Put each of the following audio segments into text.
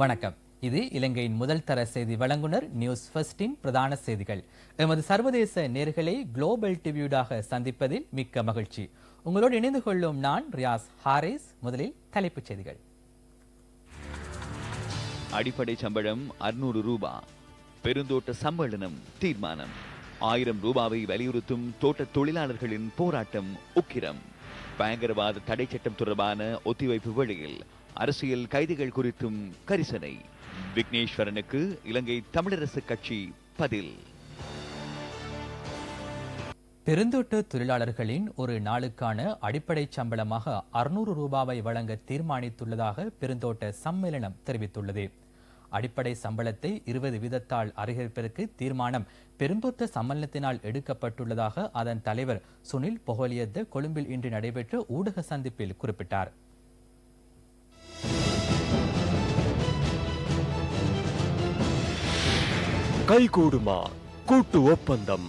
வணக்கம் இது இலங்கையின் முதல் தர செய்தி வழங்குனர் நியூஸ் ஃபர்ஸ்டின் பிரதான செய்திகள் எமது சர்வதேச நேர்களை குளோபல் டிவியூடாக சந்திப்பதில் மிக்க மகிழ்ச்சி உங்களோடு இணைந்து கொள்ளும் நான் ரியாஸ் ஹாரிஸ் முதலில் தலைப்புச் செய்திகள் அடிப்படை சம்பளம் அறுநூறு ரூபா பெருந்தோட்ட சம்மேளனம் தீர்மானம் ஆயிரம் ரூபாவை வலியுறுத்தும் தோட்ட தொழிலாளர்களின் போராட்டம் உக்கிரம் பயங்கரவாத தடை சட்டம் தொடர்பான ஒத்திவைப்பு வழியில் அரசியல் கைதிகள் குறித்தும் கரிசனை விக்னேஸ்வரனுக்கு இலங்கை தமிழரசு கட்சி பதில் பெருந்தோட்ட தொழிலாளர்களின் ஒரு நாளுக்கான அடிப்படை சம்பளமாக அறுநூறு ரூபாவை வழங்க தீர்மானித்துள்ளதாக பெருந்தோட்ட சம்மேளனம் தெரிவித்துள்ளது அடிப்படை சம்பளத்தை இருபது வீதத்தால் அதிகரிப்பதற்கு தீர்மானம் பெருந்தோட்ட சம்மேளனத்தினால் எடுக்கப்பட்டுள்ளதாக அதன் தலைவர் சுனில் பொகலியத்த கொழும்பில் இன்று நடைபெற்ற ஊடக சந்திப்பில் குறிப்பிட்டார் කයිකූඩුමා කුට්ටු ඔප්පන්දම්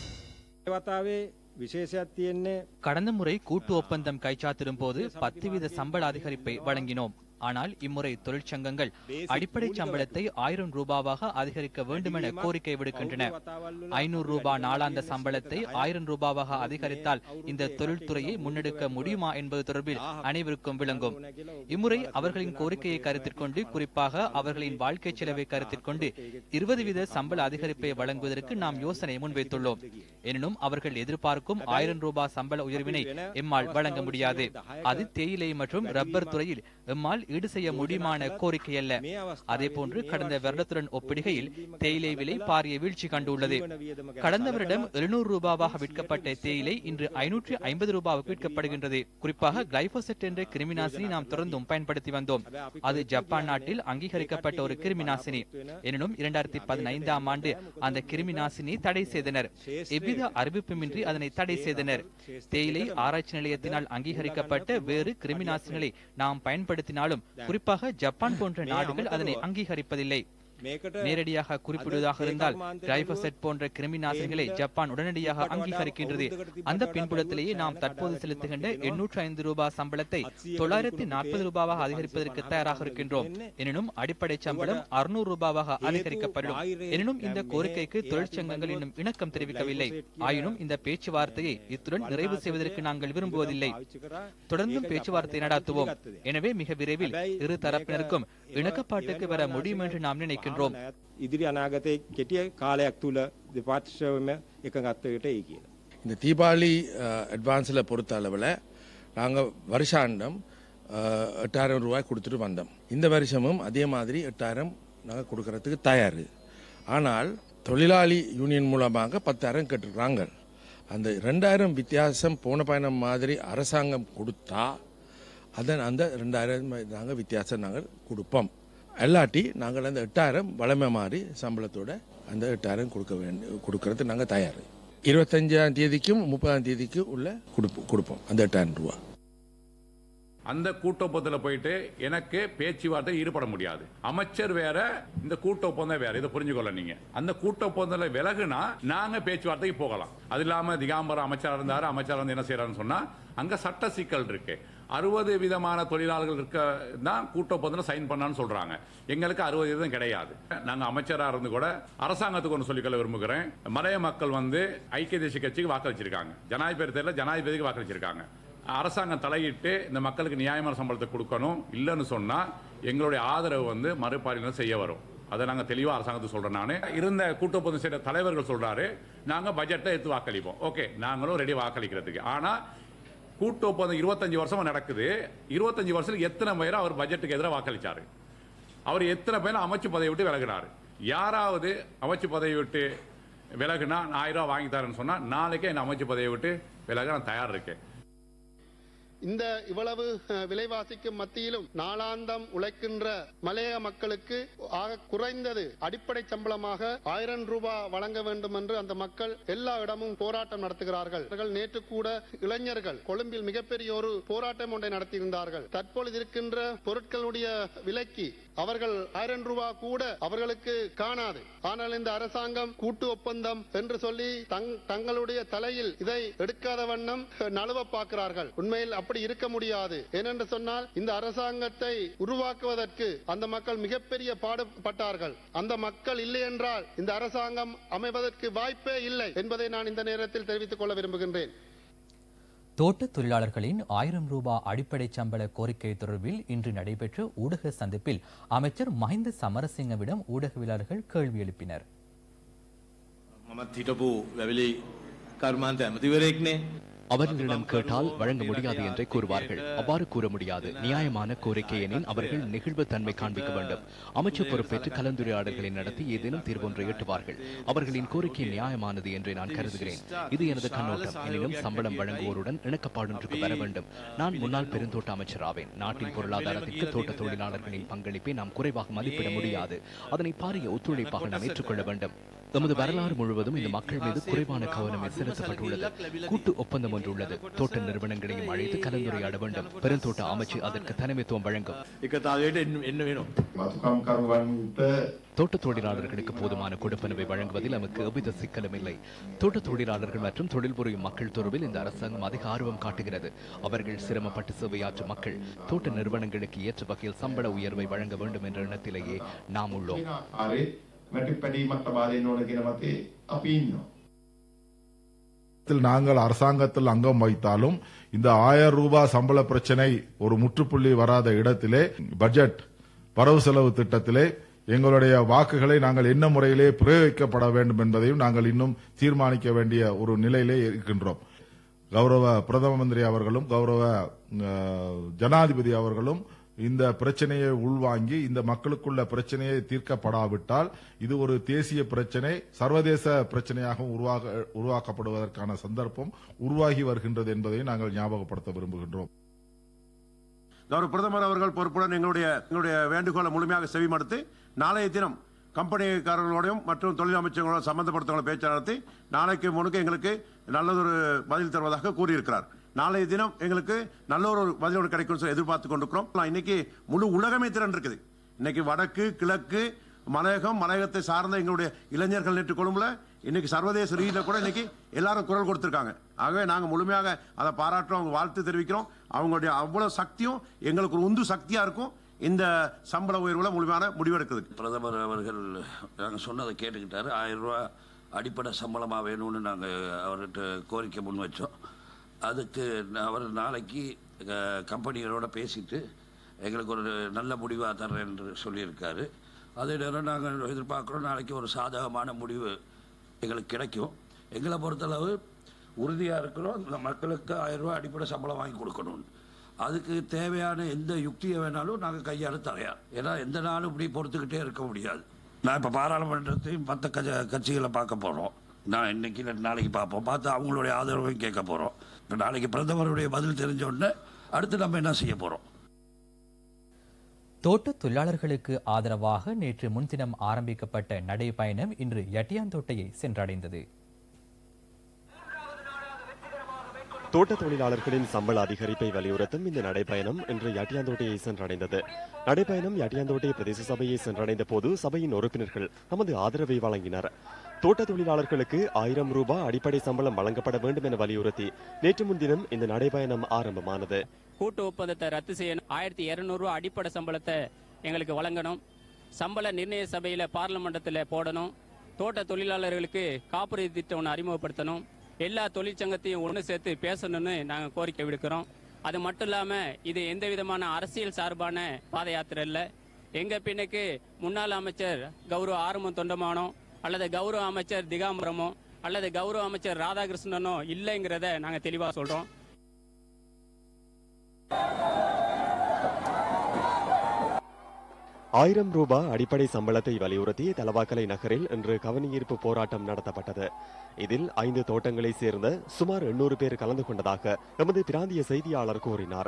වතාවේ විශේෂයක් තියෙන්නේ கடந்த முறை கூட்டு ஒப்பந்தம் கைச்சாத்திடும் போது பத்து வீத சம்பள அதிகரிப்பை வழங்கினோம் ஆனால் இம்முறை தொழிற்சங்கங்கள் அடிப்படை சம்பளத்தை ஆயிரம் ரூபாவாக அதிகரிக்க வேண்டுமென கோரிக்கை விடுக்கின்றன ஐநூறு ரூபாய் நாளாந்த சம்பளத்தை ஆயிரம் ரூபாவாக அதிகரித்தால் இந்த தொழில்துறையை முன்னெடுக்க முடியுமா என்பது தொடர்பில் அனைவருக்கும் விளங்கும் இம்முறை அவர்களின் கோரிக்கையை கருத்தில் கொண்டு குறிப்பாக அவர்களின் வாழ்க்கை செலவை கருத்தில் கொண்டு இருபது வீத சம்பள அதிகரிப்பை வழங்குவதற்கு நாம் யோசனை முன்வைத்துள்ளோம் எனினும் அவர்கள் எதிர்பார்க்கும் ஆயிரம் ரூபாய் சம்பள உயர்வினை எம்மால் வழங்க முடியாது அது தேயிலை மற்றும் ரப்பர் துறையில் எம்மால் ஈடு செய்ய முடியுமான கோரிக்கை அல்ல அதே போன்று கடந்த வருடத்துடன் ஒப்பிடுகையில் தேயிலை விலை பாரிய வீழ்ச்சி கண்டுள்ளது கடந்த வருடம் எழுநூறு ரூபாவாக விற்கப்பட்ட தேயிலை இன்று ஐநூற்றி ஐம்பது ரூபாவுக்கு விற்கப்படுகின்றது குறிப்பாக கிளைபோசெட் என்ற கிருமிநாசினி நாம் தொடர்ந்தும் பயன்படுத்தி வந்தோம் அது ஜப்பான் நாட்டில் அங்கீகரிக்கப்பட்ட ஒரு கிருமிநாசினி எனினும் இரண்டாயிரத்தி பதினைந்தாம் ஆண்டு அந்த கிருமிநாசினி தடை செய்தனர் எவ்வித அறிவிப்புமின்றி அதனை தடை செய்தனர் தேயிலை ஆராய்ச்சி நிலையத்தினால் அங்கீகரிக்கப்பட்ட வேறு கிருமிநாசினிகளை நாம் பயன்படுத்தினாலும் குறிப்பாக ஜப்பான் போன்ற நாடுகள் அதனை அங்கீகரிப்பதில்லை මේකට நேரடியாக குறிப்பிடுவதாக இருந்தால் கிளைபோசெட் போன்ற கிருமி நாசினிகளை ஜப்பான் உடனடியாக அங்கீகரிக்கின்றது அந்த பின்புலத்திலேயே நாம் தற்போது செலுத்துகின்ற எண்ணூற்று ஐந்து ரூபாய் சம்பளத்தை தொள்ளாயிரத்தி நாற்பது ரூபாவாக அதிகரிப்பதற்கு தயாராக இருக்கின்றோம் எனினும் அடிப்படை சம்பளம் அறுநூறு ரூபாவாக அதிகரிக்கப்படும் எனினும் இந்த கோரிக்கைக்கு தொழிற்சங்கங்கள் இன்னும் இணக்கம் தெரிவிக்கவில்லை ஆயினும் இந்த பேச்சுவார்த்தையை இத்துடன் நிறைவு செய்வதற்கு நாங்கள் விரும்புவதில்லை தொடர்ந்தும் பேச்சுவார்த்தை நடாத்துவோம் எனவே மிக விரைவில் இரு தரப்பினருக்கும் இணக்கப்பாட்டுக்கு வர முடியும் என்று நாம் நினைக்கின்றோம் ඉදිරි අනාගතයේ කෙටිය කාලයක් තුළ දෙපාර්ශ්වම එකගත්තකට ඒ කියලා. இந்த தீபாவளி அட்வான்ஸில் பொறுத்த அளவில் நாங்கள் வருஷாண்டம் அஹ், எட்டாயிரம் ரூபாய் கொடுத்துட்டு வந்தோம் இந்த வருஷமும் அதே மாதிரி எட்டாயிரம் நாங்கள் கொடுக்கறதுக்கு தயார் ஆனால் தொழிலாளி யூனியன் மூலமாக பத்தாயிரம் கேட்டுருக்காங்க அந்த ரெண்டாயிரம் வித்தியாசம் போன பயணம் மாதிரி அரசாங்கம் கொடுத்தா அதன் அந்த ரெண்டாயிரம் நாங்கள் வித்தியாசம் நாங்கள் கொடுப்போம் இல்லாட்டி நாங்கள் அந்த எட்டாயிரம் வளமை மாதிரி சம்பளத்தோட அந்த எட்டாயிரம் கொடுக்க வேண்டிய கொடுக்கறது நாங்கள் தயார் இருபத்தஞ்சாம் தேதிக்கும் முப்பதாம் தேதிக்கும் உள்ள கொடுப்போம் கொடுப்போம் அந்த எட்டாயிரம் ரூபா அந்த கூட்டொப்பத்தில் போயிட்டு எனக்கு பேச்சுவார்த்தை ஈடுபட முடியாது அமைச்சர் வேற இந்த கூட்டொப்பந்தம் வேற இதை புரிஞ்சுக்கொள்ள நீங்க அந்த கூட்டொப்பந்தத்தில் விலகுனா நாங்க பேச்சுவார்த்தைக்கு போகலாம் அது இல்லாம திகாம்பரம் அமைச்சரா இருந்தாரு அமைச்சர் வந்து என்ன செய்யறாருன்னு சொன்னா அங்க சட்ட சிக்கல் இருக்கு அறுபது விதமான தொழிலாளர்கள் இருக்க தான் கூட்டொப்பந்தம் சைன் பண்ணான்னு சொல்றாங்க எங்களுக்கு அறுபது வீதம் கிடையாது நாங்க அமைச்சரா இருந்து கூட அரசாங்கத்துக்கு ஒன்று சொல்லிக்கொள்ள விரும்புகிறேன் மலைய மக்கள் வந்து ஐக்கிய தேசிய கட்சிக்கு வாக்களிச்சிருக்காங்க ஜனாதிபதி தேர்தலில் ஜனாதிபதிக்கு வாக்களிச்சிருக்காங்க அரசாங்கம் தலையிட்டு இந்த மக்களுக்கு நியாயமான சம்பளத்தை கொடுக்கணும் இல்லைன்னு சொன்னா எங்களுடைய ஆதரவு வந்து மறுபாலினம் செய்ய வரும் அதை நாங்க தெளிவா அரசாங்கத்துக்கு சொல்றோம் நானு இருந்த கூட்டொப்பந்தம் செய்த தலைவர்கள் சொல்றாரு நாங்க பட்ஜெட்டை எடுத்து வாக்களிப்போம் ஓகே நாங்களும் ரெடி வாக்களிக்கிறதுக்கு ஆனா கூட்டு ஒப்பந்தம் இருபத்தஞ்சு வருஷமா நடக்குது இருபத்தஞ்சு வருஷத்துல எத்தனை பேர் அவர் பட்ஜெட்டுக்கு எதிராக வாக்களிச்சாரு அவர் எத்தனை பேர் அமைச்சு பதவி விட்டு விலகினாரு யாராவது அமைச்சு பதவி விட்டு விலகுனா நான் ஆயிரம் ரூபாய் வாங்கி தரேன்னு சொன்னா நாளைக்கே இந்த அமைச்சு பதவியை விட்டு விலக நான் தயார் இருக்கேன் இந்த இவ்வளவு அஹ், விலைவாசிக்கு மத்தியிலும் நாளாந்தம் உழைக்கின்ற மலையக மக்களுக்கு ஆக குறைந்தது அடிப்படை சம்பளமாக ஆயிரம் ரூபாய் வழங்க வேண்டும் என்று அந்த மக்கள் எல்லா இடமும் போராட்டம் நடத்துகிறார்கள் அவர்கள் நேற்று கூட இளைஞர்கள் கொழும்பில் மிகப்பெரிய ஒரு போராட்டம் ஒன்றை நடத்தியிருந்தார்கள் தற்பொழுது இருக்கின்ற பொருட்களுடைய விலைக்கு அவர்கள் ஆயிரம் ரூபாய் கூட அவர்களுக்கு காணாது ஆனால் இந்த அரசாங்கம் கூட்டு ஒப்பந்தம் என்று சொல்லி தங்- தங்களுடைய தலையில் இதை எடுக்காத வண்ணம் நழுவ பார்க்கிறார்கள் உண்மையில் அப்படி இருக்க முடியாது ஏனென்று சொன்னால் இந்த அரசாங்கத்தை உருவாக்குவதற்கு அந்த மக்கள் மிகப்பெரிய பாடுபட்டார்கள் அந்த மக்கள் இல்லை என்றால் இந்த அரசாங்கம் அமைவதற்கு வாய்ப்பே இல்லை என்பதை நான் இந்த நேரத்தில் தெரிவித்துக் கொள்ள விரும்புகின்றேன் தோட்ட தொழிலாளர்களின் ஆயிரம் ரூபாய் அடிப்படை சம்பள கோரிக்கை தொடர்பில் இன்று நடைபெற்ற ஊடக சந்திப்பில் அமைச்சர் மஹிந்த சமரசிங்கவிடம் ஊடகவியலாளர்கள் கேள்வி எழுப்பினர் මමත් හිටපු වැවිලි කර්මාන්ත ඇමතිවරයෙක්නේ அவர்களிடம் கேட்டால் வழங்க முடியாது என்றே கூறுவார்கள் அவ்வாறு கூற முடியாது நியாயமான கோரிக்கை எனின் அவர்கள் நெகிழ்வுத்தன்மை காண்பிக்க வேண்டும் அமைச்சர் பொறுப்பேற்று கலந்துரையாடல்களை நடத்தி ஏதேனும் தீர்வொன்றை எட்டுவார்கள் அவர்களின் கோரிக்கை நியாயமானது என்றே நான் கருதுகிறேன் இது எனது கண்ணோட்டம் எனினும் சம்பளம் வழங்குவோருடன் இணக்கப்பாடொன்றுக்கு வர வேண்டும் நான் முன்னாள் பெருந்தோட்ட அமைச்சர் ஆவேன் நாட்டின் பொருளாதாரத்திற்கு தோட்ட தொழிலாளர்களின் பங்களிப்பை நாம் குறைவாக மதிப்பிட முடியாது அதனை பாரிய ஒத்துழைப்பாக நாம் ஏற்றுக்கொள்ள வேண்டும் தமது வரலாறு முழுவதும் இந்த மக்கள் மீது குறைவான கவனமே செலுத்தப்பட்டுள்ளது கூட்டு ஒப்பந்தம் ஒன்று உள்ளது தோட்ட நிறுவனங்களையும் அழைத்து கலந்துரையாட வேண்டும் பெருந்தோட்ட அமைச்சு அதற்கு தலைமைத்துவம் வழங்கும் එකතාවයට එන්න එන්න වෙනවා. මතුකම්කරුවන්ට தோட்ட தொழிலாளர்களுக்கு போதுமான கொடுப்பனவை வழங்குவதில் நமக்கு எவ்வித சிக்கலும் இல்லை தோட்ட தொழிலாளர்கள் மற்றும் தொழில் புரியும் மக்கள் தொடர்பில் இந்த அரசாங்கம் அதிக ஆர்வம் காட்டுகிறது அவர்கள் சிரமப்பட்டு சேவையாற்றும் மக்கள் தோட்ட நிறுவனங்களுக்கு ஏற்ற வகையில் சம்பள உயர்வை வழங்க வேண்டும் என்ற எண்ணத்திலேயே நாம் உள்ளோம் ආරේ මැටි පැඩීමක් ලබා දෙන්න ඕන කියන මතේ අපි ඉන්නවා. த்தில் நாங்கள் அரசாங்கத்தில் அங்கம் வைத்தாலும் இந்த ஆயிரம் ரூபாய் சம்பள பிரச்சனை ஒரு முற்றுப்புள்ளி வராத இடத்திலே பட்ஜெட் வரவு செலவு திட்டத்திலே எங்களுடைய வாக்குகளை நாங்கள் என்ன முறையிலே பிரயோகிக்கப்பட வேண்டும் என்பதையும் நாங்கள் இன்னும் தீர்மானிக்க வேண்டிய ஒரு நிலையிலே இருக்கின்றோம் கௌரவ பிரதம மந்திரி அவர்களும் கௌரவ அஹ், ஜனாதிபதி அவர்களும் இந்த பிரச்சனையை உள்வாங்கி இந்த மக்களுக்குள்ள பிரச்சனையை தீர்க்கப்படாவிட்டால் இது ஒரு தேசிய பிரச்சனை சர்வதேச பிரச்சனையாக உருவாக உருவாக்கப்படுவதற்கான சந்தர்ப்பம் உருவாகி வருகின்றது என்பதை நாங்கள் ஞாபகப்படுத்த விரும்புகின்றோம் கௌரவ பிரதமர் அவர்கள் பொறுப்புடன் எங்களுடைய எங்களுடைய வேண்டுகோளை முழுமையாக செவிமடுத்து நாளைய தினம் கம்பெனிக்காரர்களோடையும் மற்றும் தொழில் அமைச்சர்களோட சம்பந்தப்படுத்தவங்களை பேச்சு நடத்தி நாளைக்கு முழுக்க எங்களுக்கு நல்லதொரு பதில் தருவதாக கூறியிருக்கிறார் நாளைய தினம் எங்களுக்கு நல்ல ஒரு பதில் ஒன்று கிடைக்கும் சொல்லி எதிர்பார்த்து கொண்டிருக்கிறோம் நான் இன்னைக்கு முழு உலகமே திறன் இருக்குது இன்னைக்கு வடக்கு கிழக்கு மலையகம் மலையகத்தை சார்ந்த எங்களுடைய இளைஞர்கள் நேற்று கொழும்புல இன்னைக்கு சர்வதேச ரீதியில் கூட இன்னைக்கு எல்லாரும் குரல் கொடுத்திருக்காங்க ஆகவே நாங்கள் முழுமையாக அதை பாராட்டுறோம் அவங்க வாழ்த்து தெரிவிக்கிறோம் அவங்களுடைய அவ்வளவு சக்தியும் எங்களுக்கு ஒரு உந்து சக்தியா இருக்கும் இந்த சம்பள உயர்வுல முழுமையான முடிவெடுக்குது பிரதமர் அவர்கள் நாங்கள் சொன்னதை கேட்டுக்கிட்டாரு ஆயிரம் ரூபா அடிப்படை சம்பளமாக வேணும்னு நாங்கள் அவர்கிட்ட கோரிக்கை முன் வச்சோம் அதுக்கு ந- அவர் நாளைக்கு அஹ், கம்பெனிகளோட பேசிட்டு எங்களுக்கு ஒரு நல்ல முடிவாக தர்றேன் என்று சொல்லியிருக்காரு அதே நேரம் நாங்கள் எதிர்பார்க்குறோம் நாளைக்கு ஒரு சாதகமான முடிவு எங்களுக்கு கிடைக்கும் எங்களை பொறுத்தளவு உறுதியாக இருக்கிறோம் இந்த மக்களுக்கு ஆயிரம் ரூபாய் அடிப்படை சம்பளம் வாங்கி கொடுக்கணும்னு அதுக்கு தேவையான எந்த யுக்தியை வேணாலும் நாங்கள் கையாள தயார் ஏன்னா எந்த நாளும் இப்படி பொறுத்துக்கிட்டே இருக்க முடியாது நான் இப்போ பாராளுமன்றத்தையும் மற்ற கட்சி கட்சிகளை பார்க்க போகிறோம் நான் இன்னைக்கு இல்லை நாளைக்கு பார்ப்போம் பார்த்து அவங்களுடைய ஆதரவையும் கேட்க போகிறோம் இப்போ நாளைக்கு பிரதமருடைய பதில் தெரிஞ்ச உடனே அடுத்து நம்ம என்ன செய்ய போகிறோம் தோட்ட தொழிலாளர்களுக்கு ஆதரவாக நேற்று முன்தினம் ஆரம்பிக்கப்பட்ட நடைபயணம் இன்று யட்டியாந்தோட்டையை சென்றடைந்தது தோட்ட தொழிலாளர்களின் சம்பள அதிகரிப்பை வலியுறுத்தும் இந்த நடைபயணம் இன்று யாட்டியாந்தோட்டையை சென்றடைந்தது நடைபயணம் யாட்டியாந்தோட்டை பிரதேச சபையை சென்றடைந்த போது சபையின் உறுப்பினர்கள் தமது ஆதரவை வழங்கினர் தோட்ட தொழிலாளர்களுக்கு ஆயிரம் ரூபாய் அடிப்படை சம்பளம் வழங்கப்பட வேண்டும் என வலியுறுத்தி நேற்று முன்தினம் இந்த நடைபயணம் ஆரம்பமானது கூட்டு ஒப்பந்தத்தை ரத்து செய்யணும் ஆயிரத்தி இருநூறு ரூபா அடிப்படை சம்பளத்தை எங்களுக்கு வழங்கணும் சம்பள நிர்ணய சபையில பார்லமெண்டத்தில் போடணும் தோட்ட தொழிலாளர்களுக்கு காப்புறுதி திட்டம் ஒன்று அறிமுகப்படுத்தணும் எல்லா தொழிற்சங்கத்தையும் ஒன்று சேர்த்து பேசணும்னு நாங்கள் கோரிக்கை விடுக்கிறோம் அது மட்டும் இல்லாம இது எந்த விதமான அரசியல் சார்பான பாத யாத்திரை இல்லை எங்க பின்னுக்கு முன்னாள் அமைச்சர் கௌரவ ஆறுமுகம் தொண்டமானோ அல்லது கௌரவ அமைச்சர் திகாம்பரமோ அல்லது கௌரவ அமைச்சர் ராதாகிருஷ்ணனோ இல்லைங்கிறத நாங்க தெளிவா சொல்றோம் ஆயிரம் ரூபாய் அடிப்படை சம்பளத்தை வலியுறுத்தி தலவாக்கலை நகரில் இன்று கவனஈர்ப்பு போராட்டம் நடத்தப்பட்டது இதில் ஐந்து தோட்டங்களை சேர்ந்த சுமார் எண்ணூறு பேர் கலந்து கொண்டதாக எமது பிராந்திய செய்தியாளர் கூறினார்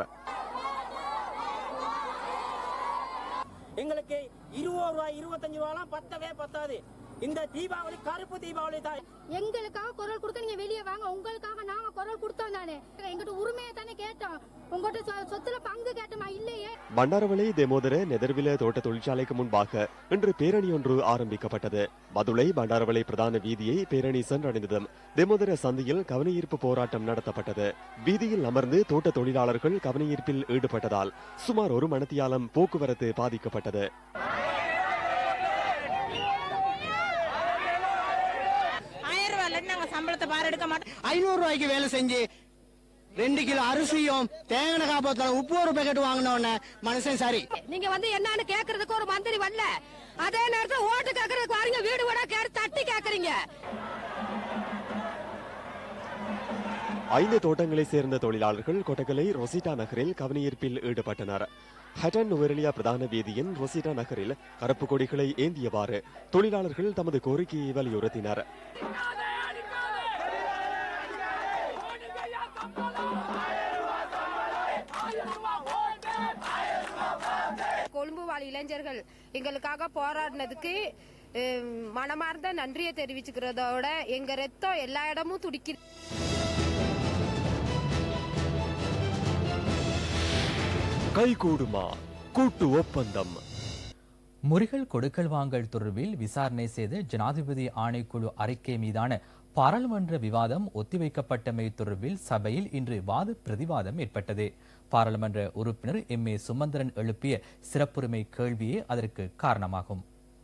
எங்களுக்கு இருபது ரூபாய் இருபத்தஞ்சு ரூபாலாம் பத்தவே பத்தாது இந்த தீபாவளி கருப்பு தீபாவளி தான் எங்களுக்காக குரல் கொடுக்க நீங்க வெளியே வாங்க உங்களுக்காக நாங்க குரல் கொடுத்தோம் தானே எங்கிட்ட உரிமையை தானே கேட்டோம் உங்கள்கிட்ட சொ- சொத்துல பங்கு கேட்டோமா இல்லையே பண்டாரவளை தெமோதர நெதர்வில தோட்ட தொழிற்சாலைக்கு முன்பாக இன்று பேரணி ஒன்று ஆரம்பிக்கப்பட்டது மதுளை பண்டாரவளை பிரதான வீதியை பேரணி சென்றடைந்ததும் தெமோதர சந்தியில் கவனஈர்ப்பு போராட்டம் நடத்தப்பட்டது வீதியில் அமர்ந்து தோட்ட தொழிலாளர்கள் கவனஈர்ப்பில் ஈடுபட்டதால் சுமார் ஒரு மணத்தியாலம் போக்குவரத்து பாதிக்கப்பட்டது ஆயிரம் ரூபாய்ல நாங்க சம்பளத்தை பார் எடுக்க மாட்டோம் ஐநூறு ரூபாய்க்கு வேலை செஞ்சு ரெண்டு கிலோ அரிசியும் தேங்கின காப்பத்தில் உப்பு ஒரு பேக்கெட் வாங்கினோன்னு மனுஷன் சரி நீங்க வந்து என்னன்னு கேக்குறதுக்கு ஒரு மந்திரி வரல அதே நேரத்துல ஓட்டு கேக்குறதுக்கு வாரீங்க வீடு வீடா கேட்டு தட்டி கேக்குறீங்க ஐந்து தோட்டங்களைச் சேர்ந்த தொழிலாளர்கள் கொட்டகலை ரொசிட்டா நகரில் கவனஈர்ப்பில் ஈடுபட்டனர் ஹட்டன் நுவரெலியா பிரதான வீதியின் ரொசிட்டா நகரில் கருப்பு கொடிகளை ஏந்தியவாறு தொழிலாளர்கள் தமது கோரிக்கையை வலியுறுத்தினர் கொழும்பு வாழ் இளைஞர்கள் எங்களுக்காக போராடினதுக்கு அஹ், மனமார்ந்த நன்றியை தெரிவிச்சுக்கிறதோட எங்க ரத்தம் எல்லா இடமும் துடிக்குது கைகூடுமா கூட்டு ஒப்பந்தம் முறிகள் கொடுக்கல் வாங்கல் தொடர்பில் விசாரணை செய்த ஜனாதிபதி ஆணைக்குழு அறிக்கை மீதான பாராளுமன்ற விவாதம் ஒத்திவைக்கப்பட்டமை தொடர்பில் சபையில் இன்று வாத பிரதிவாதம் ஏற்பட்டது பாராளுமன்ற உறுப்பினர் எம் ஏ சுமந்திரன் எழுப்பிய சிறப்புரிமை கேள்வியே அதற்கு காரணமாகும்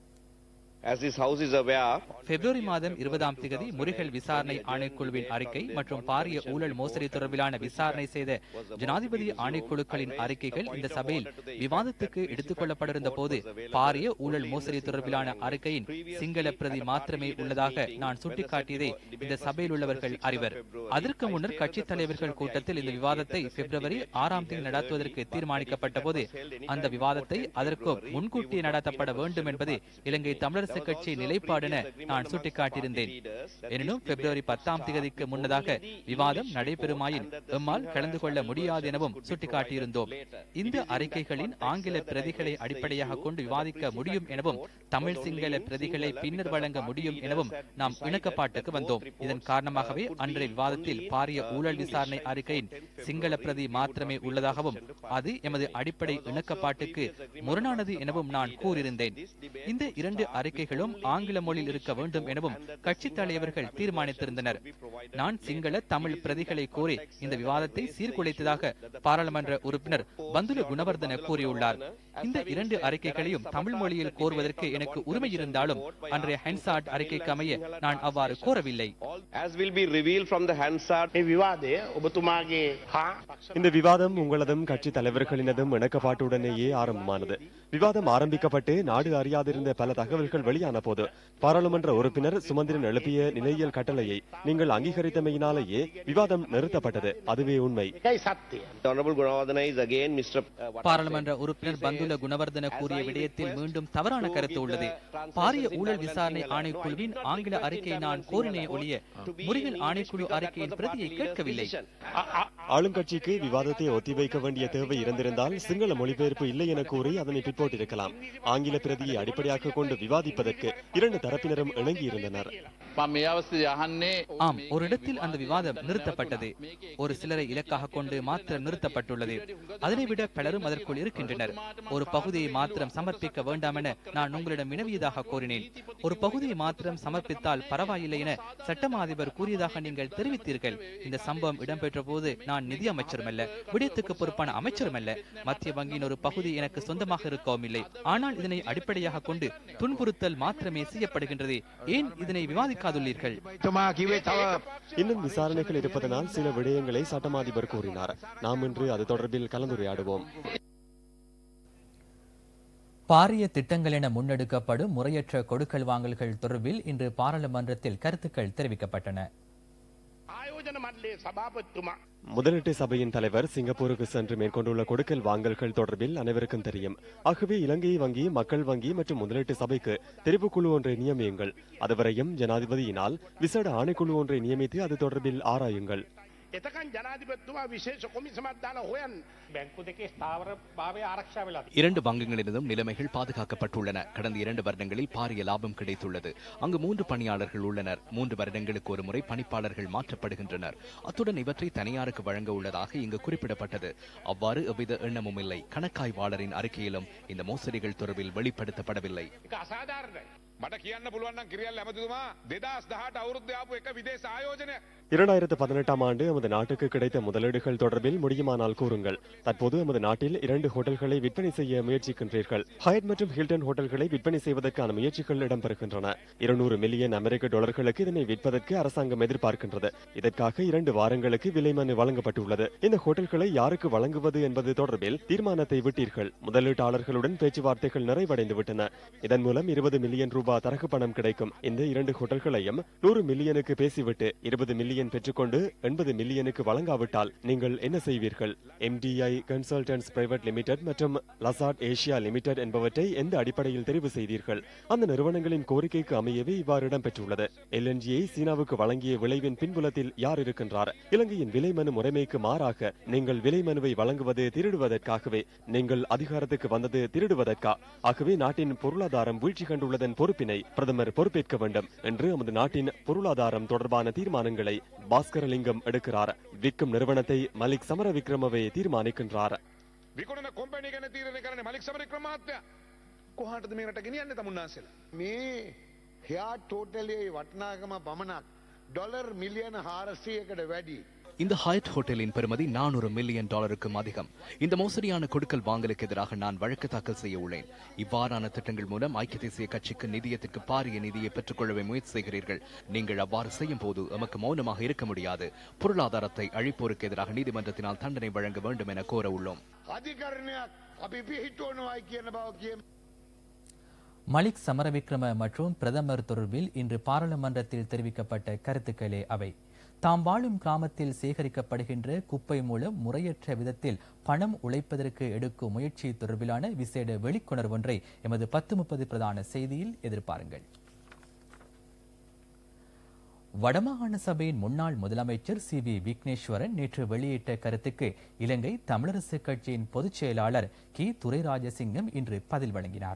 As this House is aware, பிப்ரவரி மாதம் இருபதாம் தேதி முறிகள் விசாரணை ஆணைக்குழுவின் அறிக்கை மற்றும் பாரிய ஊழல் மோசடி தொடர்பிலான விசாரணை செய்த ஜனாதிபதி ஆணைக்குழுக்களின் அறிக்கைகள் இந்த சபையில் விவாதத்துக்கு எடுத்துக் கொள்ளப்பட்டிருந்த போது பாரிய ஊழல் மோசடி தொடர்பிலான அறிக்கையின் சிங்கள பிரதி மாத்திரமே உள்ளதாக நான் சுட்டிக்காட்டியதை இந்த சபையில் உள்ளவர்கள் அறிவர் அதற்கு முன்னர் கட்சித் தலைவர்கள் கூட்டத்தில் இந்த விவாதத்தை பிப்ரவரி ஆறாம் தேதி நடத்துவதற்கு தீர்மானிக்கப்பட்ட போது அந்த விவாதத்தை அதற்கு முன்கூட்டியே நடத்தப்பட வேண்டும் என்பது இலங்கை தமிழரசு கட்சி நிலைப்பாடென நான் சுட்டிக்காட்டியிருந்தேன் எனினும் பிப்ரவரி பத்தாம் தேதிக்கு முன்னதாக விவாதம் நடைபெறுமாயின் எம்மால் கலந்து கொள்ள முடியாது எனவும் சுட்டிக்காட்டியிருந்தோம் இந்த அறிக்கைகளின் ஆங்கில பிரதிகளை அடிப்படையாக கொண்டு விவாதிக்க முடியும் எனவும் தமிழ் சிங்கள பிரதிகளை பின்னர் வழங்க முடியும் எனவும் நாம் இணக்கப்பாட்டுக்கு வந்தோம் இதன் காரணமாகவே அன்றைய விவாதத்தில் பாரிய ஊழல் விசாரணை அறிக்கையின் சிங்கள பிரதி மாத்திரமே உள்ளதாகவும் அது எமது அடிப்படை இணக்கப்பாட்டுக்கு முரணானது எனவும் நான் கூறியிருந்தேன் இந்த இரண்டு அறிக்கைகளும் ஆங்கில மொழியில் இருக்க வேண்டும் எனவும் கட்சித் தலைவர்கள் தீர்மானித்திருந்தனர் நான் சிங்கள தமிழ் பிரதிகளை கோரி இந்த விவாதத்தை சீர்குலைத்ததாக பாராளுமன்ற உறுப்பினர் பந்துல குணவர்தன கூறியுள்ளார் இந்த இரண்டு அறிக்கைகளையும் தமிழ் மொழியில் கோருவதற்கு எனக்கு உரிமை இருந்தாலும் அன்றைய ஹென்சாட் அறிக்கைக்கு அமைய நான் அவ்வாறு கோரவில்லை as will be revealed from the Hansard விவாதே ඔබතුමාගේ හා இந்த விவாதம் உங்களதும் கட்சி தலைவர்களினதும் இணக்கப்பாட்டுடனேயே ஆரம்பமானது விவாதம் ஆரம்பிக்கப்பட்டு நாடு அறியாதிருந்த பல தகவல்கள் வெளியான போது பாராளுமன்ற உறுப்பினர் சுமந்திரன் எழுப்பிய நிலையியல் கட்டளையை நீங்கள் அங்கீகரித்தமையினாலேயே விவாதம் நிறுத்தப்பட்டது அதுவே உண்மை The Honorable Gunawardena is again Mr. uh, what பாராளுமன்ற உறுப்பினர் பந்துல குணவர்தன கூறிய விடயத்தில் மீண்டும் தவறான கருத்து உள்ளது பாரிய ஊழல் விசாரணை ஆணைக்குழுவின் ஆங்கில அறிக்கையை நான் கோரினே ஒழிய முறிகள் ஆணைக்குழு அறிக்கையின் பிரதியை கேட்கவில்லை ஆளுங்கட்சிக்கு விவாதத்தை ஒத்திவைக்க வேண்டிய தேவை இருந்திருந்தால் சிங்கள மொழிபெயர்ப்பு இல்லை என கூறி அதனை பிற்போட்டிருக்கலாம் ஆங்கில பிரதியை அடிப்படையாக கொண்டு விவாதிப்பதற்கு இரண்டு தரப்பினரும் இணங்கியிருந்தனர் ஆம் ஒரு இடத்தில் அந்த விவாதம் நிறுத்தப்பட்டது ஒரு சிலரை இலக்காக கொண்டு மாத்திரம் நிறுத்தப்பட்டுள்ளது அதனை விட பலரும் அதற்குள் இருக்கின்றனர் ஒரு பகுதியை மாத்திரம் சமர்ப்பிக்க வேண்டாம் என நான் உங்களிடம் வினவியதாக கோரினேன் ஒரு பகுதியை மாத்திரம் சமர்ப்பித்தால் பரவாயில்லை என சட்டமா அதிபர் கூறியதாக நீங்கள் தெரிவித்தீர்கள் இந்த சம்பவம் இடம்பெற்ற போது நான் நிதி அமைச்சரும் அல்ல விடயத்துக்கு பொறுப்பான அமைச்சரும் அல்ல மத்திய வங்கியின் ஒரு பகுதி எனக்கு சொந்தமாக இருக்கவும் இல்லை ஆனால் இதனை அடிப்படையாக கொண்டு துன்புறுத்தல் மாத்திரமே செய்யப்படுகின்றது ஏன் இதனை விவாதிக்காதுள்ளீர்கள் இன்னும் விசாரணைகள் இருப்பதனால் சில விடயங்களை சட்டமாதிபர் கூறினார் நாம் இன்று அது தொடர்பில் கலந்துரையாடுவோம் பாரிய திட்டங்கள் என முன்னெடுக்கப்படும் முறையற்ற கொடுக்கல் வாங்கல்கள் தொடர்பில் இன்று பாராளுமன்றத்தில் கருத்துக்கள் தெரிவிக்கப்பட்டன ආයෝජන මණ්ඩලයේ සභාපතිතුමා முதலீட்டு சபையின் தலைவர் சிங்கப்பூருக்கு சென்று மேற்கொண்டுள்ள கொடுக்கல் வாங்கல்கள் தொடர்பில் அனைவருக்கும் தெரியும் ஆகவே இலங்கை வங்கி மக்கள் வங்கி மற்றும் முதலீட்டு சபைக்கு தெரிவுக்குழு ஒன்றை நியமியுங்கள் அதுவரையும் ஜனாதிபதியினால் விசேட ஆணைக்குழு ஒன்றை நியமித்து அது தொடர்பில் ஆராயுங்கள் එතකන් ජනාධිපතිතුමා විශේෂ කොමිසමක් දාලා හොයන්න බැංකු දෙකේ ස්ථාවර භාවය ආරක්ෂා වෙලා இரண்டு வங்கிகளிலிருந்தும் நிலைமைகள் பாதுகாக்கப்பட்டுள்ளன கடந்த இரண்டு வருடங்களில் பாரிய லாபம் கிடைத்துள்ளது அங்கு மூன்று பணியாளர்கள் உள்ளனர் மூன்று வருடங்களுக்கு ஒரு முறை பணிப்பாளர்கள் மாற்றப்படுகின்றனர் அத்துடன் இவற்றை தனியாருக்கு வழங்க உள்ளதாக இங்கு குறிப்பிடப்பட்டது அவ்வாறு எவ்வித எண்ணமும் இல்லை கணக்காய்வாளரின் அறிக்கையிலும் இந்த மோசடிகள் தொடர்பில் வெளிப்படுத்தப்படவில்லை ඒක අසාධාරණයි. මට කියන්න පුළුවන් නම් කිරියල් ඇමතිතුමා 2018 අවුරුද්දේ ආපු එක විදේශ ආයෝජනය இரண்டாயிரத்து பதினெட்டாம் ஆண்டு எமது நாட்டுக்கு கிடைத்த முதலீடுகள் தொடர்பில் முடியுமானால் கூறுங்கள் தற்போது எமது நாட்டில் இரண்டு ஹோட்டல்களை விற்பனை செய்ய முயற்சிக்கின்றீர்கள் ஹயட் மற்றும் ஹில்டன் ஹோட்டல்களை விற்பனை செய்வதற்கான முயற்சிகள் இடம்பெறுகின்றன இருநூறு மில்லியன் அமெரிக்க டாலர்களுக்கு இதனை விற்பதற்கு அரசாங்கம் எதிர்பார்க்கின்றது இதற்காக இரண்டு வாரங்களுக்கு விலை மனு வழங்கப்பட்டுள்ளது இந்த ஹோட்டல்களை யாருக்கு வழங்குவது என்பது தொடர்பில் தீர்மானத்தை விட்டீர்கள் முதலீட்டாளர்களுடன் பேச்சுவார்த்தைகள் நிறைவடைந்து விட்டன இதன் மூலம் இருபது மில்லியன் ரூபாய் தரகு பணம் கிடைக்கும் இந்த இரண்டு ஹோட்டல்களையும் நூறு மில்லியனுக்கு பேசிவிட்டு இருபது மில்லியன் பெற்றுக்கொண்டு எண்பது மில்லியனுக்கு வழங்காவிட்டால் நீங்கள் என்ன செய்வீர்கள் எம்டிஐ கன்சல்டன்ஸ் பிரைவேட் லிமிடெட் மற்றும் லசாட் ஏசியா லிமிடெட் என்பவற்றை எந்த அடிப்படையில் தெரிவு செய்தீர்கள் அந்த நிறுவனங்களின் கோரிக்கைக்கு அமையவே இவ்வாறு இடம்பெற்றுள்ளது எல்என்ஜியை சீனாவுக்கு வழங்கிய விளைவின் பின்புலத்தில் யார் இருக்கின்றார் இலங்கையின் விலை மனு முறைமைக்கு மாறாக நீங்கள் விலை மனுவை வழங்குவது திருடுவதற்காகவே நீங்கள் அதிகாரத்துக்கு வந்தது திருடுவதற்கா ஆகவே நாட்டின் பொருளாதாரம் வீழ்ச்சி கண்டுள்ளதன் பொறுப்பினை பிரதமர் பொறுப்பேற்க வேண்டும் என்று நமது நாட்டின் பொருளாதாரம் தொடர்பான தீர்மானங்களை பாஸ்கரலிங்கம் எடுக்கிறார் விற்கும் நிறுவனத்தை மலிக் சமர விக்ரமவே தீர்மானிக்கின்றார் විකුණන කොම්පැනි ගැන තීරණය කරන්නේ මලික් සමරවික්‍රම මහත්තයා. කොහාටද මේ රට ගෙනියන්නේ තමුන්නාන්සේලා? මේ හයා ටෝටලේ වටනාගම පමණක් ඩොලර් මිලියන හාරසියකට වැඩි. இந்த ஹயட் ஹோட்டலின் பெறுமதி நானூறு மில்லியன் டாலருக்கும் அதிகம் இந்த மோசடியான கொடுக்கல் வாங்கலுக்கு எதிராக நான் வழக்கு தாக்கல் செய்ய உள்ளேன் இவ்வாறான திட்டங்கள் மூலம் ஐக்கிய தேசிய கட்சிக்கு நிதியத்திற்கு பாரிய நிதியை பெற்றுக்கொள்ளவே முயற்சி செய்கிறீர்கள் நீங்கள் அவ்வாறு செய்யும் போது எமக்கு மௌனமாக இருக்க முடியாது பொருளாதாரத்தை அழிப்போருக்கு எதிராக நீதிமன்றத்தினால் தண்டனை வழங்க வேண்டும் என கோர உள்ளோம் අධිකරණයක් අපි පිහිටුවනවායි කියන බව කිය மலிக் சமரவிக்ரம மற்றும் பிரதமர் தொடர்பில் இன்று பாராளுமன்றத்தில் தெரிவிக்கப்பட்ட கருத்துக்களே அவை தாம் வாழும் கிராமத்தில் சேகரிக்கப்படுகின்ற குப்பை மூலம் முறையற்ற விதத்தில் பணம் உழைப்பதற்கு எடுக்கும் முயற்சி தொடர்பிலான விசேட வெளிக்கொணர்வொன்றை எமது பத்து முப்பது பிரதான செய்தியில் எதிர்பாருங்கள் வடமாகாண சபையின் முன்னாள் முதலமைச்சர் சி வி விக்னேஸ்வரன் நேற்று வெளியிட்ட கருத்துக்கு இலங்கை தமிழரசு கட்சியின் பொதுச் செயலாளர் கி துரைராஜசிங்கம் இன்று பதில் வழங்கினார்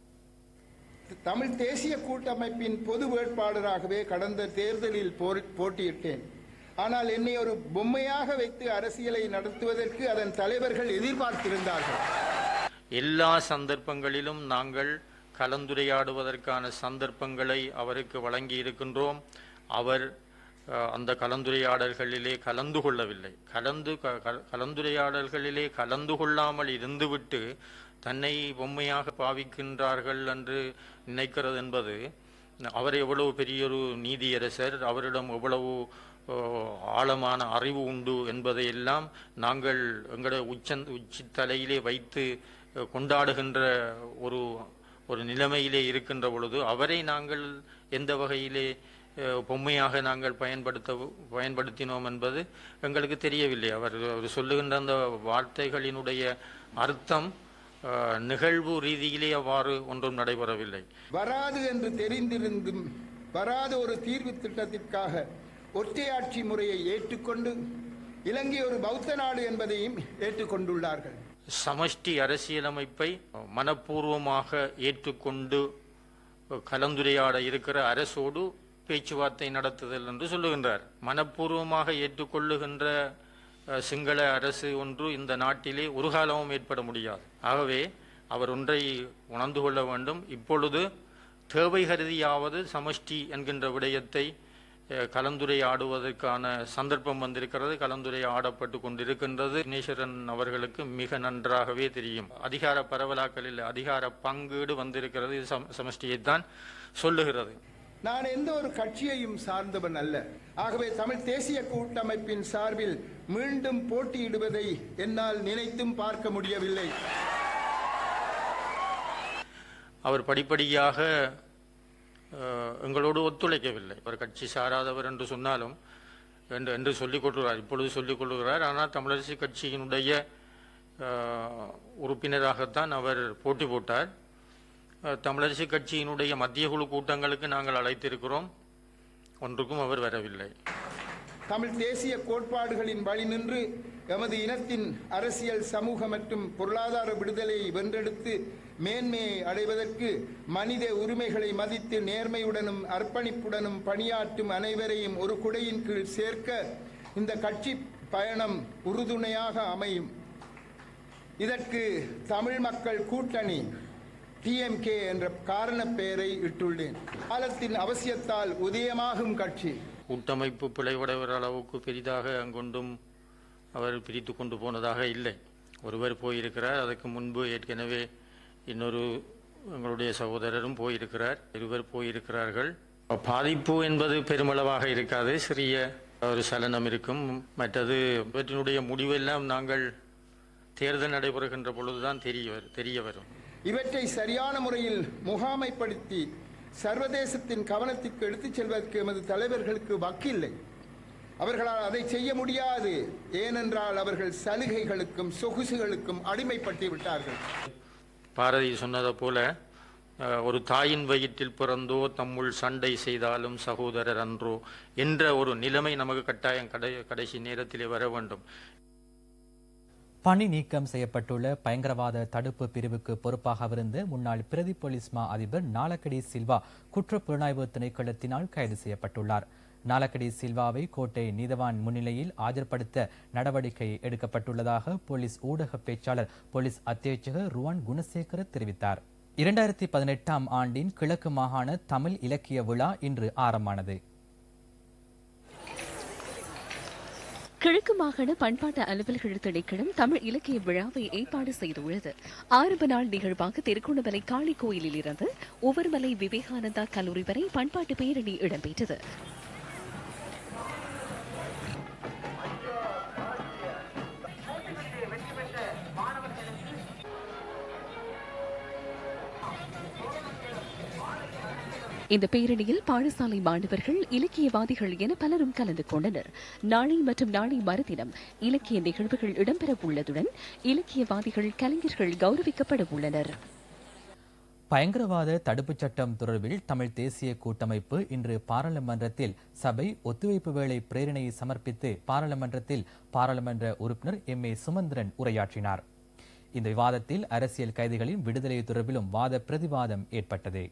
தமிழ் தேசிய கூட்டமைப்பின் பொது வேட்பாளராகவே கடந்த தேர்தலில் போர்- போட்டியிட்டேன் ஆனால் என்னை ஒரு பொம்மையாக வைத்து அரசியலை நடத்துவதற்கு அதன் தலைவர்கள் எதிர்பார்த்திருந்தார்கள் எல்லா சந்தர்ப்பங்களிலும் நாங்கள் கலந்துரையாடுவதற்கான சந்தர்ப்பங்களை அவருக்கு வழங்கி இருக்கின்றோம் அவர் அஹ், அந்த கலந்துரையாடல்களிலே கலந்து கொள்ளவில்லை கலந்து க- க- கலந்துரையாடல்களிலே கலந்து கொள்ளாமல் இருந்துவிட்டு தன்னை பொம்மையாக பாவிக்கின்றார்கள் என்று நினைக்கிறது என்பது அவர் எவ்வளவு பெரியொரு நீதியரசர் அவரிடம் எவ்வளவு அஹ், ஆழமான அறிவு உண்டு என்பதையெல்லாம் நாங்கள் எங்களுடைய உச்ச உச்சித்தலையிலே வைத்து அஹ், கொண்டாடுகின்ற ஒரு ஒரு நிலைமையிலே இருக்கின்ற பொழுது அவரை நாங்கள் எந்த வகையிலே அஹ், பொம்மையாக நாங்கள் பயன்படுத்த பயன்படுத்தினோம் என்பது எங்களுக்கு தெரியவில்லை அவர் அவர் சொல்லுகின்ற அந்த வார்த்தைகளினுடைய அர்த்தம் அஹ், நிகழ்வு ரீதியிலே அவ்வாறு ஒன்றும் நடைபெறவில்லை வராது என்று தெரிந்திருந்தும் வராத ஒரு தீர்வு திட்டத்திற்காக ஒற்றையாட்சி முறையை ஏற்றுக்கொண்டு இலங்கை ஒரு பௌத்த நாடு என்பதையும் ஏற்றுக்கொண்டுள்ளார்கள் சமஷ்டி அரசியலமைப்பை மனப்பூர்வமாக ஏற்றுக்கொண்டு கலந்துரையாட இருக்கிற அரசோடு பேச்சுவார்த்தை நடத்துதல் என்று சொல்லுகின்றார் மனப்பூர்வமாக ஏற்றுக்கொள்ளுகின்ற அஹ், சிங்கள அரசு ஒன்று இந்த நாட்டிலே ஒரு காலமும் ஏற்பட முடியாது ஆகவே அவர் ஒன்றை உணர்ந்து கொள்ள வேண்டும் இப்பொழுது தேவை கருதியாவது சமஷ்டி என்கின்ற விடயத்தை அஹ், கலந்துரையாடுவதற்கான சந்தர்ப்பம் வந்திருக்கிறது கலந்துரையாடப்பட்டு கொண்டிருக்கின்றது விக்னேஸ்வரன் அவர்களுக்கு மிக நன்றாகவே தெரியும் அதிகார பரவலாக்கலில் அதிகார பங்கீடு வந்திருக்கிறது இது சம- சமஷ்டியைத்தான் சொல்லுகிறது நான் எந்த ஒரு கட்சியையும் சார்ந்தவன் அல்ல ஆகவே தமிழ் தேசிய கூட்டமைப்பின் சார்பில் மீண்டும் போட்டியிடுவதை என்னால் நினைத்தும் பார்க்க முடியவில்லை அவர் படிப்படியாக அஹ், எங்களோடு ஒத்துழைக்கவில்லை அவர் கட்சி சாராதவர் என்று சொன்னாலும் என்று என்று சொல்லிக் கொள்கிறார் இப்பொழுது சொல்லிக் கொள்கிறார் ஆனால் தமிழரசு கட்சியினுடைய அஹ், உறுப்பினராகத்தான் அவர் போட்டி போட்டார் அஹ், தமிழரசு கட்சியினுடைய மத்திய குழு கூட்டங்களுக்கு நாங்கள் அழைத்திருக்கிறோம் ஒன்றுக்கும் அவர் வரவில்லை தமிழ் தேசிய கோட்பாடுகளின் வழி நின்று எமது இனத்தின் அரசியல் சமூக மற்றும் பொருளாதார விடுதலையை வென்றெடுத்து மேன்மையை அடைவதற்கு மனித உரிமைகளை மதித்து நேர்மையுடனும் அர்ப்பணிப்புடனும் பணியாற்றும் அனைவரையும் ஒரு குடையின் கீழ் சேர்க்க இந்த கட்சி பயணம் உறுதுணையாக அமையும் இதற்கு தமிழ் மக்கள் கூட்டணி டிஎம்கே என்ற காரண பெயரை இட்டுள்ளேன் காலத்தின் அவசியத்தால் உதயமாகும் கட்சி கூட்டமைப்பு பிழைவடைவர் அளவுக்கு பெரிதாக அங்கொண்டும் அவர் பிரித்து கொண்டு போனதாக இல்லை ஒருவர் போயிருக்கிறார் அதற்கு முன்பு ஏற்கனவே இன்னொரு எங்களுடைய சகோதரரும் போயிருக்கிறார் இருவர் போயிருக்கிறார்கள் பாதிப்பு என்பது பெருமளவாக இருக்காது சிறிய ஒரு சலனம் இருக்கும் மற்றது இவற்றினுடைய முடிவெல்லாம் நாங்கள் தேர்தல் நடைபெறுகின்ற பொழுதுதான் தெரிய வரும் தெரிய வரும் இவற்றை சரியான முறையில் முகாமைப்படுத்தி சர்வதேசத்தின் கவனத்திற்கு எடுத்துச் செல்வதற்கு எமது தலைவர்களுக்கு வக்கில்லை அவர்களால் அதை செய்ய முடியாது ஏனென்றால் அவர்கள் சலுகைகளுக்கும் சொகுசுகளுக்கும் அடிமைப்பட்டு விட்டார்கள் பாரதி சொன்னதை போல அஹ், ஒரு தாயின் வயிற்றில் பிறந்தோ தம்முள் சண்டை செய்தாலும் சகோதரர் அன்றோ என்ற ஒரு நிலைமை நமக்கு கட்டாயம் கடை கடைசி நேரத்திலே வர வேண்டும் பணி நீக்கம் செய்யப்பட்டுள்ள பயங்கரவாத தடுப்பு பிரிவுக்கு பொறுப்பாகவிருந்த முன்னாள் பிரதி போலீஸ் மா அதிபர் நாலக்கடி சில்வா குற்றப் புலனாய்வு திணைக்களத்தினால் கைது செய்யப்பட்டுள்ளார் நாலக்கடி சில்வாவை கோட்டை நீதவான் முன்னிலையில் ஆஜர்படுத்த நடவடிக்கை எடுக்கப்பட்டுள்ளதாக போலீஸ் ஊடக பேச்சாளர் போலீஸ் அத்தியட்சகர் ருவான் குணசேகர தெரிவித்தார் இரண்டாயிரத்தி பதினெட்டாம் ஆண்டின் கிழக்கு மாகாண தமிழ் இலக்கிய விழா இன்று ஆரம்பமானது கிழக்கு மாகாண பண்பாட்டு அலுவல்கள் திணைக்களம் தமிழ் இலக்கிய விழாவை ஏற்பாடு செய்துள்ளது ஆரம்ப நாள் நிகழ்வாக திருகோணமலை காளி கோயிலில் இருந்து உவர்மலை விவேகானந்தா கல்லூரி வரை பண்பாட்டு பேரணி இடம்பெற்றது இந்த பேரணியில் பாடசாலை மாணவர்கள் இலக்கியவாதிகள் என பலரும் கலந்து கொண்டனர் நாளை மற்றும் நாளை மறுதினம் இலக்கிய நிகழ்வுகள் இடம்பெற உள்ளதுடன் இலக்கியவாதிகள் கலைஞர்கள் கௌரவிக்கப்பட உள்ளனர் பயங்கரவாத தடுப்புச் சட்டம் தொடர்பில் தமிழ் தேசிய கூட்டமைப்பு இன்று பாராளுமன்றத்தில் சபை ஒத்துழைப்பு வேளை பிரேரணையை சமர்ப்பித்து பாராளுமன்றத்தில் பாராளுமன்ற உறுப்பினர் எம் ஏ சுமந்திரன் உரையாற்றினார் இந்த விவாதத்தில் அரசியல் கைதிகளின் விடுதலை தொடர்பிலும் வாத பிரதிவாதம் ஏற்பட்டது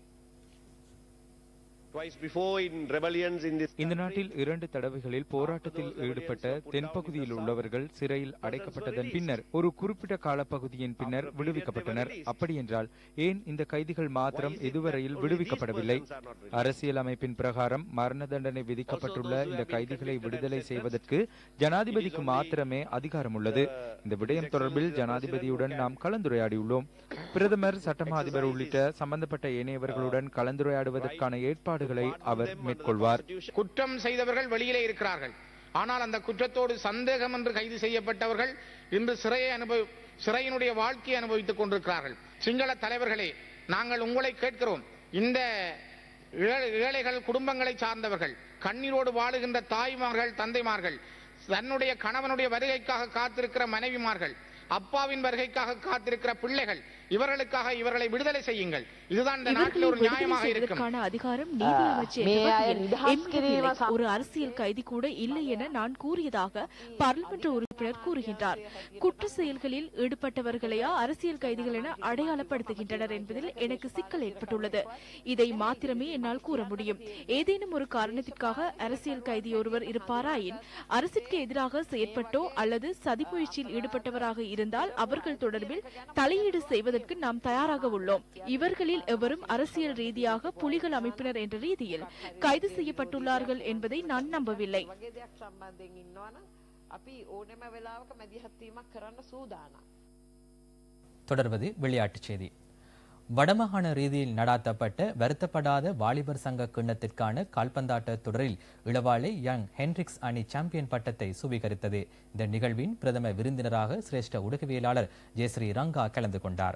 Twice before in rebellions in this இந்த நாட்டில் இரண்டு தடவைகளில் போராட்டத்தில் ஈடுபட்ட தென்பகுதியில் உள்ளவர்கள் சிறையில் அடைக்கப்பட்டதன் பின்னர் ஒரு குறிப்பிட்ட காலப்பகுதியின் பின்னர் விடுவிக்கப்பட்டனர் அப்படியென்றால் ஏன் இந்த கைதிகள் மாத்திரம் இதுவரையில் விடுவிக்கப்படவில்லை அரசியல் அமைப்பின் பிரகாரம் மரண தண்டனை விதிக்கப்பட்டுள்ள இந்த கைதிகளை விடுதலை செய்வதற்கு ஜனாதிபதிக்கு மாத்திரமே அதிகாரம் உள்ளது இந்த விடயம் தொடர்பில் ஜனாதிபதியுடன் நாம் கலந்துரையாடியுள்ளோம் பிரதமர் சட்டமா அதிபர் உள்ளிட்ட சம்பந்தப்பட்ட ஏனையவர்களுடன் கலந்துரையாடுவதற்கான ஏற்பாடுகளை அவர் மேற்கொள்வார் குற்றம் செய்தவர்கள் வெளியிலே இருக்கிறார்கள் ஆனால் அந்த குற்றத்தோடு சந்தேகம் என்று கைது செய்யப்பட்டவர்கள் இன்று சிறையை அனுபவி சிறையினுடைய வாழ்க்கையை அனுபவித்துக் கொண்டிருக்கிறார்கள் சிங்கள தலைவர்களே நாங்கள் உங்களை கேட்கிறோம் இந்த ஏழை- ஏழைகள் குடும்பங்களை சார்ந்தவர்கள் கண்ணீரோடு வாழுகின்ற தாய்மார்கள் தந்தைமார்கள் தன்னுடைய கணவனுடைய வருகைக்காக காத்திருக்கிற மனைவிமார்கள் அப்பாவின் வருகைக்காக காத்திருக்கிற பிள்ளைகள் இவர்களுக்காக இவர்களை விடுதலை செய்யுங்கள் இதுதான் இந்த நாட்டில் ஒரு இவர்களை நியாயமாக விடுதலை இருக்கும் செய்வதற்கான அதிகாரம் நீதி அமைச்சர் என்ற வகையில் என்னிடம் இல்லை. ஒரு அரசியல் கைதி கூட இல்லை என நான் கூறியதாக பார்லிமெண்ட் உறுப்பினர் கூறுகின்றார் குற்ற செயல்களில் ஈடுபட்டவர்களையா அரசியல் கைதிகள் என அடையாளப்படுத்துகின்றனர் என்பதில் எனக்கு சிக்கல் ஏற்பட்டுள்ளது இதை மாத்திரமே என்னால் கூற முடியும் ஏதேனும் ஒரு காரணத்திற்காக அரசியல் கைதி ஒருவர் இருப்பாராயின் அரசிற்கு எதிராக செயற்பட்டோ அல்லது சதி முயற்சியில் ஈடுபட்டவராக இருந்தால் அவர்கள் தொடர்பில் தலையீடு செய்வதற்கு நாம் தயாராக உள்ளோம் இவர்களில் எவரும் அரசியல் ரீதியாக புலிகள் அமைப்பினர் என்ற ரீதியில் கைது செய்யப்பட்டுள்ளார்கள் என்பதை நான் நம்பவில்லை වගේ දෙයක් සම්බන්ධයෙන් ඉන්නවනම් අපි ඕනෑම වෙලාවක මැදිහත් වීමක් කරන්න සූදානම්. தொடர்வது விளையாட்டுச் செய்தி வடமாகாண ரீதியில் நடாத்தப்பட்ட வருத்தப்படாத வாலிபர் சங்க கிண்ணத்திற்கான கால்பந்தாட்ட தொடரில் இளவாலை யங் ஹென்ரிக்ஸ் அணி சாம்பியன் பட்டத்தை சுவீகரித்தது இந்த நிகழ்வின் பிரதம விருந்தினராக சிரேஷ்ட ஊடகவியலாளர் ஜெயஸ்ரீ ரங்கா கலந்து கொண்டார்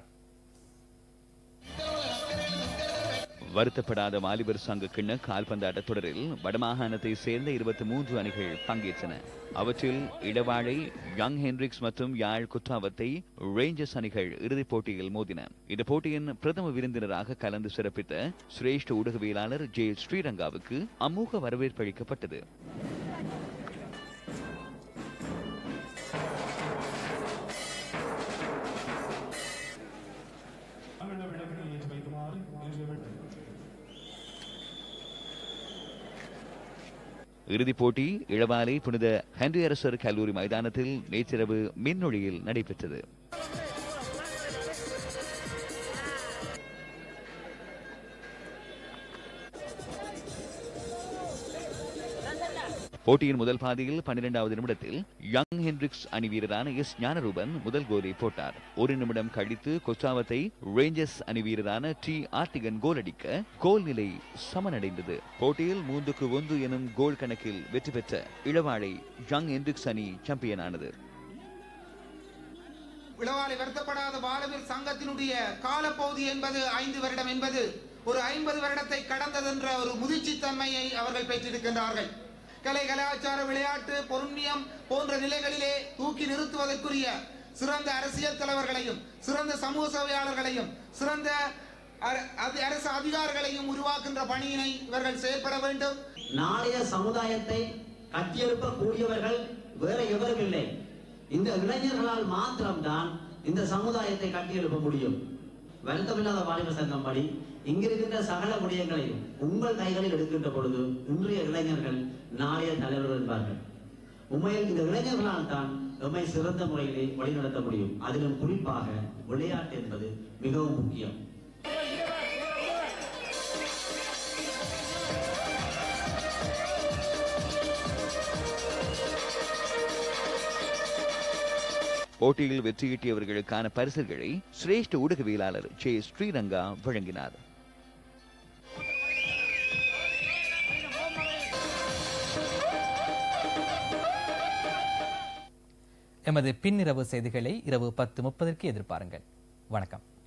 வருத்தப்படாத வாலிபர் சங்க கிண்ண கால்பந்தாட்ட தொடரில் வடமாகாணத்தை சேர்ந்த இருபத்தி மூன்று அணிகள் பங்கேற்றன அவற்றில் இடவாழை யங் ஹென்ரிக்ஸ் மற்றும் யாழ் குற்றாவத்தை ரேஞ்சர்ஸ் அணிகள் இறுதிப் போட்டியில் மோதின இந்த போட்டியின் பிரதம விருந்தினராக கலந்து சிறப்பித்த சிரேஷ்ட ஊடகவியலாளர் ஜே ஸ்ரீரங்காவுக்கு அமோக வரவேற்பு அளிக்கப்பட்டது இறுதிப் போட்டி இளவாலை புனித ஹென்றி அரசர் கல்லூரி மைதானத்தில் நேற்றிரவு மின்னொழியில் நடைபெற்றது போட்டியின் முதல் பாதியில் பன்னிரெண்டாவது நிமிடத்தில் யங் ஹென்ரிக்ஸ் அணி வீரரான எஸ் ஞானரூபன் முதல் கோலை போட்டார் ஒரு நிமிடம் கழித்து கொச்சாவத்தை ரேஞ்சர்ஸ் அணி வீரரான டி ஆர்டிகன் கோல் அடிக்க கோல் நிலை சமனடைந்தது போட்டியில் மூன்றுக்கு ஒன்று எனும் கோல் கணக்கில் வெற்றி பெற்ற இளவாளை யங் ஹென்ரிக்ஸ் அணி சாம்பியனானது இளவாலை வருத்தப்படாத பாலவீர் சங்கத்தினுடைய காலப்பகுதி என்பது ஐந்து வருடம் என்பது ஒரு ஐம்பது வருடத்தை கடந்ததென்ற ஒரு முதிர்ச்சித்தன்மையை அவர்கள் பெற்றிருக்கின்றார்கள் கலை கலாச்சார விளையாட்டு பொருண்மியம் போன்ற நிலைகளிலே தூக்கி நிறுத்துவதற்குரிய சிறந்த அரசியல் தலைவர்களையும் சிறந்த சமூக சேவையாளர்களையும் சிறந்த அர- அதி- அரசு அதிகாரிகளையும் உருவாக்குகின்ற பணியினை இவர்கள் செயல்பட வேண்டும் நாளைய சமுதாயத்தை கட்டியெழுப்ப கூடியவர்கள் வேற எவரும் இல்லை இந்த இளைஞர்களால் மாத்திரம்தான் இந்த சமுதாயத்தை கட்டியெழுப்ப முடியும் வருத்தமில்லாத வாலிப சங்கம் படி இங்கிருக்கின்ற சகல விடயங்களையும் உங்கள் கைகளில் எடுக்கின்ற பொழுது இன்றைய இளைஞர்கள் நாளைய தலைவர்கள் என்பார்கள் உண்மையில் இந்த இளைஞர்களால் தான் எம்மை சிறந்த முறையிலே வழிநடத்த முடியும் அதிலும் குறிப்பாக விளையாட்டு என்பது மிகவும் முக்கியம் போட்டியில் வெற்றியீட்டியவர்களுக்கான பரிசுகளை சிரேஷ்ட ஊடகவியலாளர் ஜே ஸ்ரீரங்கா வழங்கினார் எமது பின்னிரவு செய்திகளை இரவு பத்து முப்பதற்கு எதிர்பாருங்கள் வணக்கம்